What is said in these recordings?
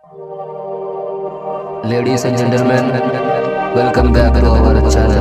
Ladies and gentlemen, welcome back to our channel.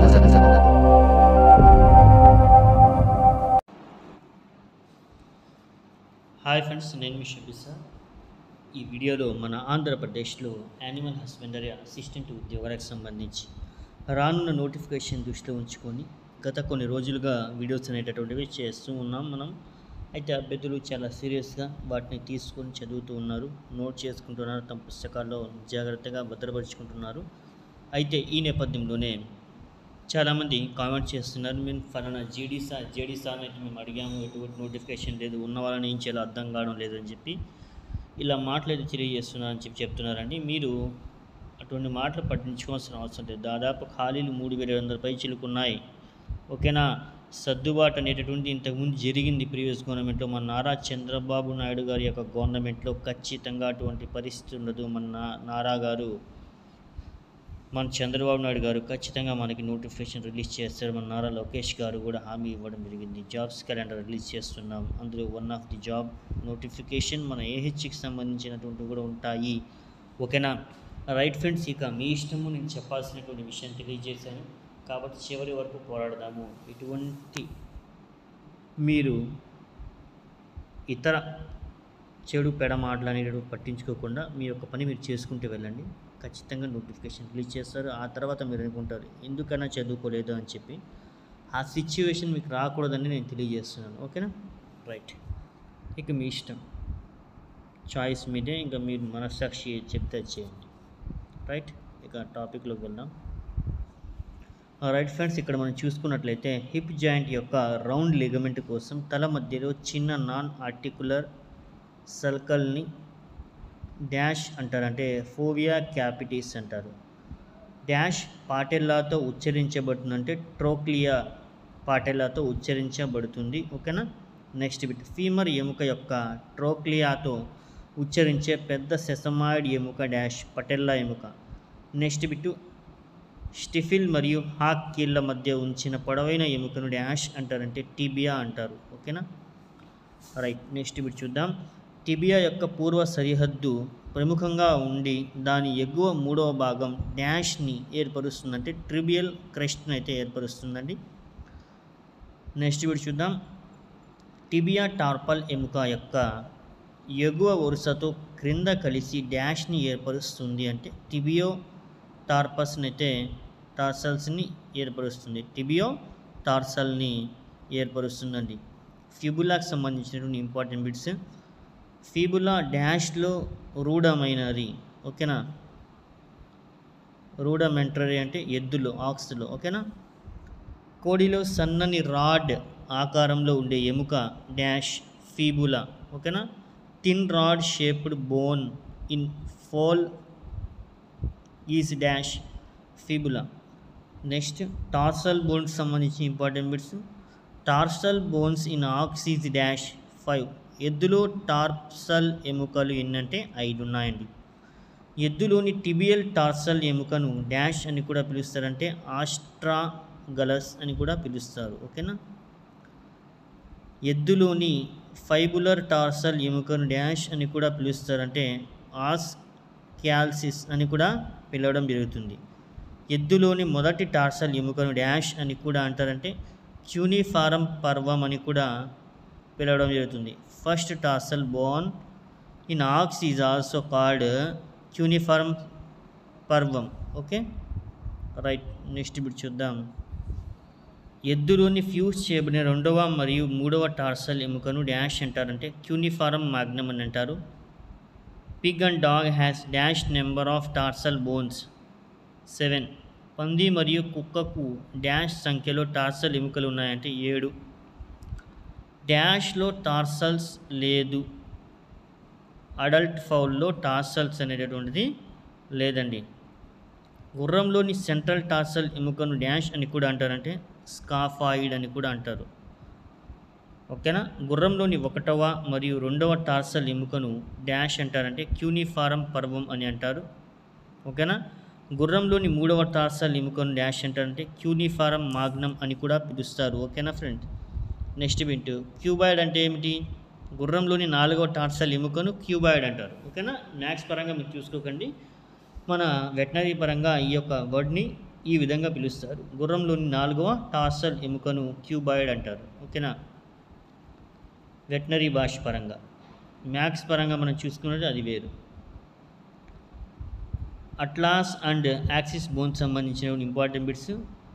Hi friends నేను మీ షబీసా ఈ వీడియోలో మన ఆంధ్రప్రదేశ్లో యానిమల్ హస్బెండరీ అసిస్టెంట్ ఉద్యోగాలకు సంబంధించి రానున్న నోటిఫికేషన్ దృష్టిలో ఉంచుకొని గత కొన్ని రోజులుగా వీడియోస్ అనేటటువంటివి చేస్తూ ఉన్నాం మనం అయితే అభ్యర్థులు చాలా సీరియస్గా వాటిని తీసుకొని చదువుతూ ఉన్నారు నోట్ చేసుకుంటున్నారు తమ పుస్తకాల్లో జాగ్రత్తగా భద్రపరుచుకుంటున్నారు అయితే ఈ నేపథ్యంలోనే చాలామంది కామెంట్ చేస్తున్నారు మేము ఫలానా జీడీసా జేడీసా అని అయితే మేము అడిగాము ఎటువంటి నోటిఫికేషన్ లేదు ఉన్న వాళ్ళని ఏం చేయాలో అర్థం కావడం లేదు అని చెప్పి ఇలా మాటలు అయితే తెలియజేస్తున్నారని చెప్పి చెప్తున్నారండి మీరు అటువంటి మాటలు పట్టించుకోవాల్సిన అవసరం లేదు దాదాపు ఖాళీలు మూడు వేల ఐదు వందల పైచీలకు ఉన్నాయి ఓకేనా సర్దుబాటు అనేటటువంటి ఇంతకుముందు జరిగింది ప్రీవియస్ గవర్నమెంట్లో మన నారా చంద్రబాబు నాయుడు గారి యొక్క గవర్నమెంట్లో ఖచ్చితంగా అటువంటి పరిస్థితి ఉండదు మన నా- నారా గారు మన చంద్రబాబు నాయుడు గారు ఖచ్చితంగా మనకి నోటిఫికేషన్ రిలీజ్ చేస్తారు మన నారా లోకేష్ గారు కూడా హామీ ఇవ్వడం జరిగింది జాబ్స్ క్యాలెండర్ రిలీజ్ చేస్తున్నాం అందులో one of the job notification మన ఏహెచ్కి సంబంధించినటువంటివి కూడా ఉంటాయి ఓకేనా రైట్ ఫ్రెండ్స్ ఇక మీ ఇష్టము నేను చెప్పాల్సినటువంటి విషయం తెలియజేశాను కాబట్టి చివరి వరకు పోరాడదాము ఎటువంటి మీరు ఇతర చెడు పెడ మాటలు అనేటివి పట్టించుకోకుండా మీ యొక్క పని మీరు చేసుకుంటూ వెళ్ళండి ఖచ్చితంగా నోటిఫికేషన్ రిలీజ్ చేస్తారు ఆ తర్వాత మీరు అనుకుంటారు ఎందుకన్నా చదువుకోలేదు అని చెప్పి ఆ సిచ్యువేషన్ మీకు రాకూడదని నేను తెలియజేస్తున్నాను ఓకేనా రైట్ ఇక మీ ఇష్టం చాయిస్ మీదే ఇంకా మీరు మనస్సాక్షి చెప్తే అది చేయండి రైట్ ఇక టాపిక్లోకి వెళ్దాం రైట్ ఫ్రెండ్స్ ఇక్కడ మనం చూసుకున్నట్లయితే హిప్ జాయింట్ యొక్క రౌండ్ లిగమెంట్ కోసం తల మధ్యలో చిన్న నాన్ ఆర్టికులర్ సర్కిల్ని డాష్ అంటారు అంటే ఫోవియా క్యాపిటీస్ అంటారు డాష్ పాటెల్లాతో ఉచ్చరించబడుతుందంటే ట్రోక్లియా పాటెల్లాతో ఉచ్చరించబడుతుంది ఓకేనా నెక్స్ట్ బిట్ ఫీమర్ ఎముక యొక్క ట్రోక్లియాతో ఉచ్చరించే పెద్ద సెసమాయిడ్ ఎముక డాష్ పటెల్లా ఎముక నెక్స్ట్ బిట్ స్టిఫిల్ మరియు హాక్ కీళ్ళ మధ్య ఉంచిన పొడవైన ఎముకను డాష్ అంటారంటే టిబియా అంటారు ఓకేనా రైట్ నెక్స్ట్ బిట్ చూద్దాం టిబియా యొక్క పూర్వ సరిహద్దు ప్రముఖంగా ఉండి దాని ఎగువ మూడవ భాగం డాష్ని ఏర్పరుస్తుందంటే ట్రిబియల్ క్రెస్ట్ని అయితే ఏర్పరుస్తుందండి నెక్స్ట్ బిట్ చూద్దాం టిబియా టార్పల్ ఎముక యొక్క ఎగువ వరుసతో క్రింద కలిసి డాష్ని ఏర్పరుస్తుంది అంటే టిబియో టార్పస్ని అయితే టార్సల్స్ని ఏర్పరుస్తుంది టిబియో టార్సల్ని ఏర్పరుస్తుందండి ఫిబులాకి సంబంధించినటువంటి ఇంపార్టెంట్ బిట్స్ ఫిబులా డాష్లో రూఢమైనది ఓకేనా రూఢమెంటరీ అంటే ఎద్దులో ఆక్స్లో ఓకేనా కోడిలో సన్నని రాడ్ ఆకారంలో ఉండే ఎముక డాష్ ఫీబులా ఓకేనా thin rod shaped bone in fowl is dash fibula next tarsal bones సంబంధించి important bits tarsal bones in ox is dash five ఎద్దులో టార్సల్ ఎముకలు ఎన్నంటే ఐదు ఉన్నాయండి ఎద్దులోని టిబియల్ టార్సల్ ఎముకను డాష్ అని కూడా పిలుస్తారంటే ఆస్ట్రాగలస్ అని కూడా పిలుస్తారు ఓకేనా ఎద్దులోని ఫైబులర్ టార్సల్ ఎముకను డాష్ అని కూడా పిలుస్తారంటే ఆస్ క్యాల్సిస్ అని కూడా పిలవడం జరుగుతుంది ఎద్దులోని మొదటి టార్సల్ ఎముకను డాష్ అని కూడా అంటారంటే క్యూనిఫారం పర్వం అని కూడా పిలవడం జరుగుతుంది first tarsal bone in ox is also called cuneiform parvum okay right next bit చూద్దాం ఎద్దులోని ఫ్యూజ్ చేయబడిన రెండవ మరియు మూడవ టార్సల్ ఎముకను డాష్ అంటారంటే క్యూనిఫారం మాగ్నమ్ అని అంటారు pig and dog has dash number of tarsal bones seven పంది మరియు కుక్కకు డాష్ సంఖ్యలో టార్సల్ ఎముకలు ఉన్నాయంటే ఏడు డాష్లో టార్సల్స్ లేదు అడల్ట్ ఫౌల్లో టార్సల్స్ అనేటటువంటిది లేదండి గుర్రంలోని సెంట్రల్ టార్సల్ ఎముకను డాష్ అని కూడా అంటారంటే స్కాఫాయిడ్ అని కూడా అంటారు ఓకేనా గుర్రంలోని ఒకటవ మరియు రెండవ టార్సల్ ఎముకను డాష్ అంటారంటే క్యూనిఫారం పర్వం అని అంటారు ఓకేనా గుర్రంలోని మూడవ టార్సల్ ఎముకను డాష్ అంటారంటే క్యూనిఫారం మాగ్నం అని కూడా పిలుస్తారు ఓకేనా ఫ్రెండ్ నెక్స్ట్ బిట్ క్యూబాయిడ్ అంటే ఏమిటి గుర్రంలోని నాలుగవ టార్సల్ ఎముకను క్యూబాయిడ్ అంటారు ఓకేనా మ్యాథ్స్ పరంగా మీరు చూసుకోకండి మన వెటనరీ పరంగా ఈ యొక్క వర్డ్ని ఈ విధంగా పిలుస్తారు గుర్రంలోని నాలుగవ టార్సల్ ఎముకను క్యూబాయిడ్ అంటారు ఓకేనా వెటనరీ భాష పరంగా మ్యాథ్స్ పరంగా మనం చూసుకున్నట్టు అది వేరు అట్లాస్ అండ్ యాక్సిస్ బోన్ సంబంధించిన ఇంపార్టెంట్ బిట్స్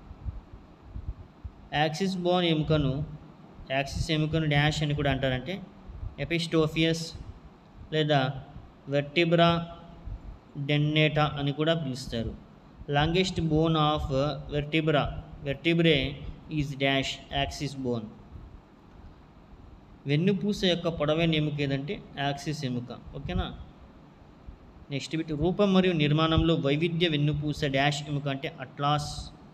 యాక్సిస్ బోన్ ఎముకను యాక్సిస్ ఎముకను డాష్ అని కూడా అంటారంటే ఎపిస్టోఫియస్ లేదా వెర్టిబ్రా డెన్నేటా అని కూడా పిలుస్తారు longest bone of vertebra vertebrae is dash axis bone వెన్నుపూస యొక్క పొడవైన ఎముక ఏదంటే యాక్సిస్ ఎముక ఓకేనా నెక్స్ట్ బిట్ రూపం మరియు నిర్మాణంలో వైవిధ్య వెన్నుపూస డాష్ ఎముక అంటే atlas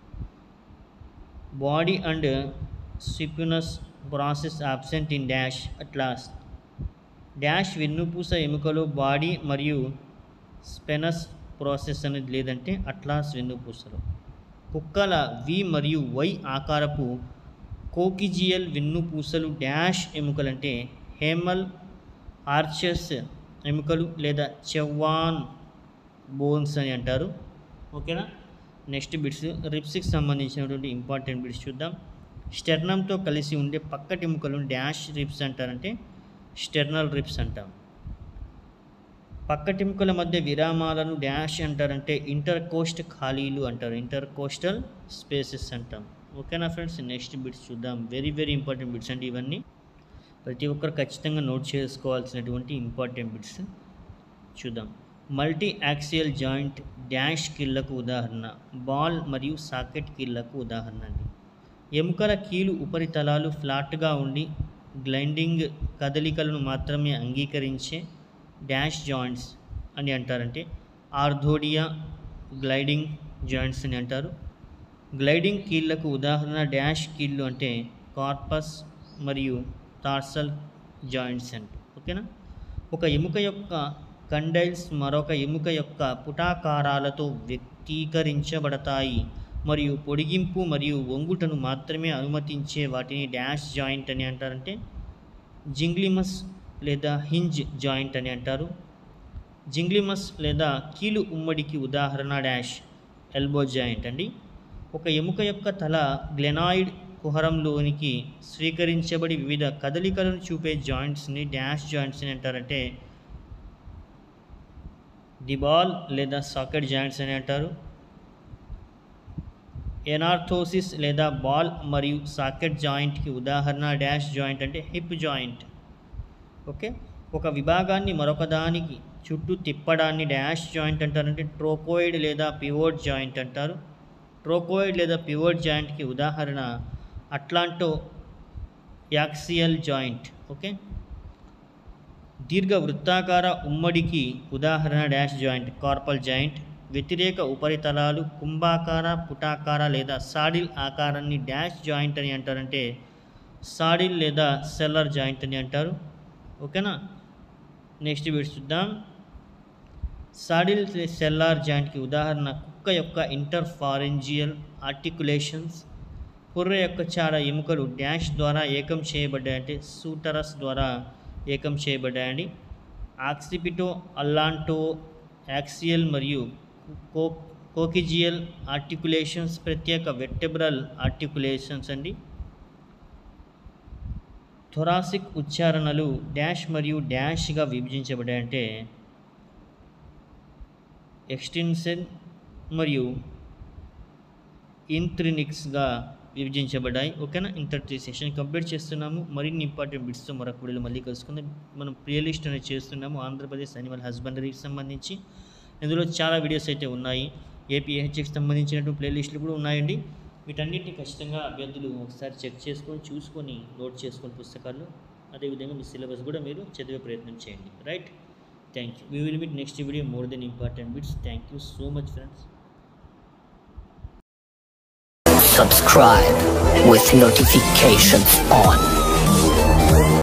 body and spinous process absent in dash atlas dash వెన్నుపూస ఎముకలో బాడీ మరియు స్పెనస్ ప్రాసెస్ అనేది లేదంటే అట్లాస్ వెన్నుపూసలో కుక్కల వి మరియు వై ఆకారపు కోకిజియల్ వెన్నుపూసలు డాష్ ఎముకలంటే హేమల్ ఆర్చస్ ఎముకలు లేదా చెవ్వాన్ బోన్స్ అని అంటారు ఓకేనా నెక్స్ట్ బిట్స్ రిప్స్కి సంబంధించినటువంటి ఇంపార్టెంట్ బిట్స్ చూద్దాం స్టెర్నంతో కలిసి ఉండే పక్కటి ఎముకలను డాష్ రిప్స్ అంటారంటే స్టెర్నల్ రిప్స్ అంటాం పక్కటెముకల మధ్య విరామాలను డాష్ అంటారంటే ఇంటర్ కోస్ట్ ఖాళీలు అంటారు ఇంటర్ కోస్టల్ స్పేసెస్ అంటాం ఓకేనా ఫ్రెండ్స్ నెక్స్ట్ బిట్స్ చూద్దాం వెరీ వెరీ ఇంపార్టెంట్ బిట్స్ అండి ఇవన్నీ ప్రతి ఒక్కరు ఖచ్చితంగా నోట్ చేసుకోవాల్సినటువంటి ఇంపార్టెంట్ బిట్స్ చూద్దాం మల్టీ యాక్సియల్ జాయింట్ డాష్ కీళ్లకు ఉదాహరణ బాల్ మరియు సాకెట్ కీళ్లకు ఉదాహరణ అండి ఎముకల కీలు ఉపరితలాలు ఫ్లాట్గా ఉండి గ్లైండింగ్ కదలికలను మాత్రమే అంగీకరించే డాష్ జాయింట్స్ అని అంటారంటే ఆర్థోడియా గ్లైడింగ్ జాయింట్స్ అని అంటారు గ్లైడింగ్ కీళ్లకు ఉదాహరణ డాష్ కీళ్ళు అంటే కార్పస్ మరియు టార్సల్ జాయింట్స్ అంట ఓకేనా ఒక ఎముక యొక్క కండైల్స్ మరొక ఎముక యొక్క పుటాకారాలతో వ్యక్తీకరించబడతాయి మరియు పొడిగింపు మరియు వంగుటను మాత్రమే అనుమతించే వాటిని డాష్ జాయింట్ అని అంటారంటే జింగ్లిమస్ లేదా హింజ్ జాయింట్ అని అంటారు జింగ్లిమస్ లేదా కీలు ఉమ్మడికి ఉదాహరణ డాష్ ఎల్బో జాయింట్ అండి ఒక ఎముక యొక్క తల గ్లెనాయిడ్ కుహరంలోనికి స్వీకరించబడి వివిధ కదలికలను చూపే జాయింట్స్ని డాష్ జాయింట్స్ అని అంటారంటే డిబాల్ లేదా సాకెట్ జాయింట్స్ అని అంటారు ఎనార్థోసిస్ లేదా బాల్ మరియు సాకెట్ జాయింట్కి ఉదాహరణ డాష్ జాయింట్ అంటే హిప్ జాయింట్ ఓకే ఒక విభాగాన్ని మరొక దానికి చుట్టూ తిప్పడాన్ని డాష్ జాయింట్ అంటారంటే ట్రోకోయిడ్ లేదా పివోట్ జాయింట్ అంటారు ట్రోకోయిడ్ లేదా పివోట్ జాయింట్కి ఉదాహరణ అట్లాంటో యాక్సియల్ జాయింట్ ఓకే దీర్ఘ వృత్తాకార ఉమ్మడికి ఉదాహరణ డాష్ జాయింట్ కార్పల్ జాయింట్ వ్యతిరేక ఉపరితలాలు కుంభాకార పుటాకార లేదా సాడిల్ ఆకారాన్ని డాష్ జాయింట్ అని అంటారంటే సాడిల్ లేదా సెల్లర్ జాయింట్ అని అంటారు ఓకేనా నెక్స్ట్ వీడు చూద్దాం సాడిల్ సెల్లార్ జాయింట్కి ఉదాహరణ కుక్క యొక్క ఇంటర్ఫారెంజియల్ ఆర్టికులేషన్స్ పుర్ర యొక్క చాలా ఎముకలు డాష్ ద్వారా ఏకం చేయబడ్డాయంటే సూటరస్ ద్వారా ఏకం చేయబడ్డాయండి ఆక్సిపిటో అల్లాంటో యాక్సియల్ మరియు కో కోకిజియల్ ఆర్టికులేషన్స్ ప్రత్యేక వెట్టెబ్రల్ ఆర్టికులేషన్స్ అండి థొరాసిక్ ఉచ్చారణలు డాష్ మరియు డాష్గా విభజించబడాయంటే ఎక్స్టెన్షన్ మరియు ఇంత్రినిక్స్గా విభజించబడ్డాయి ఓకేనా ఇంతటి సెషన్ కంప్లీట్ చేస్తున్నాము మరిన్ని ఇంపార్టెంట్ బిట్స్తో మరొక వీడియోలో మళ్ళీ కలుసుకుందాం మనం ప్లే లిస్ట్ అనేది చేస్తున్నాము ఆంధ్రప్రదేశ్ అనిమల్ హస్బెండరీకి సంబంధించి ఇందులో చాలా వీడియోస్ అయితే ఉన్నాయి ఏపీహెచ్కి సంబంధించినటువంటి ప్లేలిస్టులు కూడా ఉన్నాయండి వీటన్నిటిని ఖచ్చితంగా అభ్యర్థులు ఒకసారి చెక్ చేసుకొని చూసుకొని నోట్ చేసుకొని పుస్తకాల్లో అదేవిధంగా మీ సిలబస్ కూడా మీరు చదివే ప్రయత్నం చేయండి right thank you we will meet next video more than important bits thank you so much friends subscribe with notifications on.